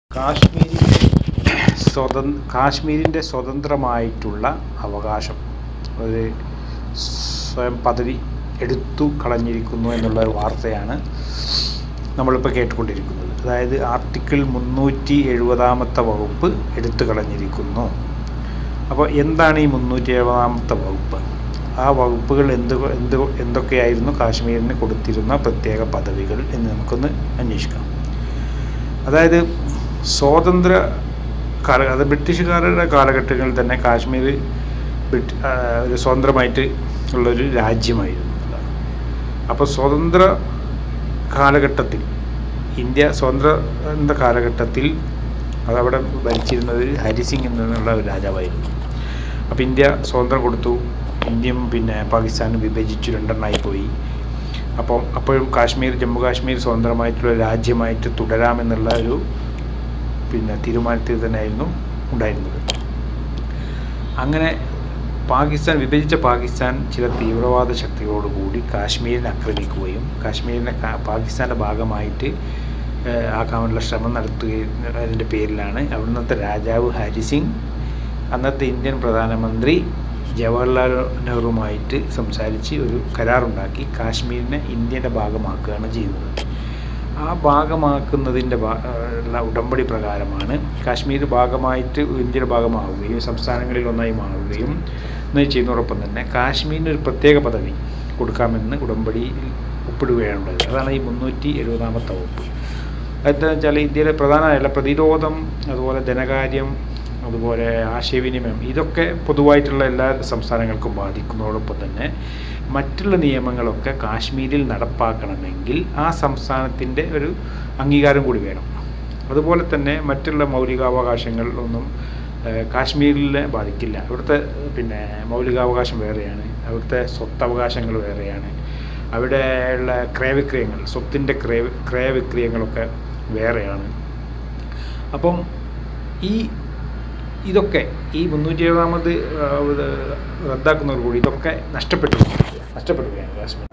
കാശ്മീരിൻ്റെ സ്വതൻ കാശ്മീരിൻ്റെ സ്വതന്ത്രമായിട്ടുള്ള അവകാശം ഒരു സ്വയം പദവി എടുത്തു കളഞ്ഞിരിക്കുന്നു എന്നുള്ള ഒരു വാർത്തയാണ് നമ്മളിപ്പോൾ കേട്ടുകൊണ്ടിരിക്കുന്നത് അതായത് ആർട്ടിക്കിൾ മുന്നൂറ്റി എഴുപതാമത്തെ വകുപ്പ് എടുത്തു കളഞ്ഞിരിക്കുന്നു അപ്പോൾ എന്താണ് ഈ മുന്നൂറ്റി എഴുപതാമത്തെ വകുപ്പ് ആ വകുപ്പുകൾ എന്ത് എന്ത് എന്തൊക്കെയായിരുന്നു കാശ്മീരിന് കൊടുത്തിരുന്ന പ്രത്യേക പദവികൾ എന്ന് നമുക്കൊന്ന് അന്വേഷിക്കാം അതായത് സ്വാതന്ത്ര്യ കാല അത് ബ്രിട്ടീഷുകാരുടെ കാലഘട്ടങ്ങളിൽ തന്നെ കാശ്മീർ ബ്രിട്ട് ഒരു സ്വതന്ത്രമായിട്ട് ഉള്ളൊരു രാജ്യമായിരുന്നു അപ്പോൾ സ്വതന്ത്ര കാലഘട്ടത്തിൽ ഇന്ത്യ സ്വതന്ത്ര കാലഘട്ടത്തിൽ അതവിടെ ഭരിച്ചിരുന്നത് ഹരിസിംഗ് എന്നുള്ള ഒരു രാജാവായിരുന്നു അപ്പോൾ ഇന്ത്യ സ്വാതന്ത്ര്യം കൊടുത്തു ഇന്ത്യയും പിന്നെ പാകിസ്ഥാനും വിഭജിച്ചു രണ്ടെണ്ണമായി പോയി അപ്പം അപ്പോഴും കാശ്മീർ ജമ്മു കാശ്മീർ സ്വതന്ത്രമായിട്ടുള്ള രാജ്യമായിട്ട് തുടരാമെന്നുള്ള ഒരു പിന്നെ തീരുമാനത്തിൽ തന്നെയായിരുന്നു ഉണ്ടായിരുന്നത് അങ്ങനെ പാകിസ്ഥാൻ വിഭജിച്ച പാകിസ്ഥാൻ ചില തീവ്രവാദ ശക്തികളോടുകൂടി കാശ്മീരിനെ ആക്രമിക്കുകയും കാശ്മീരിനെ പാകിസ്ഥാൻ്റെ ഭാഗമായിട്ട് ആക്കാനുള്ള ശ്രമം നടത്തുകയും അതിൻ്റെ പേരിലാണ് അവിടുത്തെ രാജാവ് ഹരിസിംഗ് അന്നത്തെ ഇന്ത്യൻ പ്രധാനമന്ത്രി ജവഹർലാൽ നെഹ്റുവുമായിട്ട് സംസാരിച്ച് ഒരു കരാറുണ്ടാക്കി കാശ്മീരിനെ ഇന്ത്യയുടെ ഭാഗമാക്കുകയാണ് ചെയ്യുന്നത് ആ ഭാഗമാക്കുന്നതിൻ്റെ ഉള്ള ഉടമ്പടി പ്രകാരമാണ് കാശ്മീർ ഭാഗമായിട്ട് ഇന്ത്യയുടെ ഭാഗമാവുകയും സംസ്ഥാനങ്ങളിൽ ഒന്നായി മാറുകയും ചെയ്യുന്നതോടൊപ്പം തന്നെ കാശ്മീരിന് ഒരു പ്രത്യേക പദവി കൊടുക്കാമെന്ന് ഉടമ്പടിയിൽ ഒപ്പിടുകയാണ് ഉണ്ടായത് അതാണ് ഈ മുന്നൂറ്റി എഴുപതാമത്തെ വകുപ്പ് എന്താണെന്ന് വെച്ചാൽ ഇന്ത്യയിലെ പ്രധാനമായുള്ള പ്രതിരോധം അതുപോലെ ധനകാര്യം അതുപോലെ ആശയവിനിമയം ഇതൊക്കെ പൊതുവായിട്ടുള്ള എല്ലാ സംസ്ഥാനങ്ങൾക്കും ബാധിക്കുന്നതോടൊപ്പം തന്നെ മറ്റുള്ള നിയമങ്ങളൊക്കെ കാശ്മീരിൽ നടപ്പാക്കണമെങ്കിൽ ആ സംസ്ഥാനത്തിൻ്റെ ഒരു അംഗീകാരം കൂടി വേണം അതുപോലെ തന്നെ മറ്റുള്ള മൗലികാവകാശങ്ങളൊന്നും കാശ്മീരിനെ ബാധിക്കില്ല അവിടുത്തെ പിന്നെ മൗലികാവകാശം വേറെയാണ് അവിടുത്തെ സ്വത്തവകാശങ്ങൾ വേറെയാണ് അവിടെയുള്ള ക്രയവിക്രയങ്ങൾ സ്വത്തിൻ്റെ ക്രയ ക്രയവിക്രയങ്ങളൊക്കെ വേറെയാണ് അപ്പം ഈ ഇതൊക്കെ ഈ മുന്നൂറ്റി എഴുപതാമത് റദ്ദാക്കുന്നതോടുകൂടി ഇതൊക്കെ നഷ്ടപ്പെട്ടു നഷ്ടപ്പെടുകയാണ് കാശ്മീർ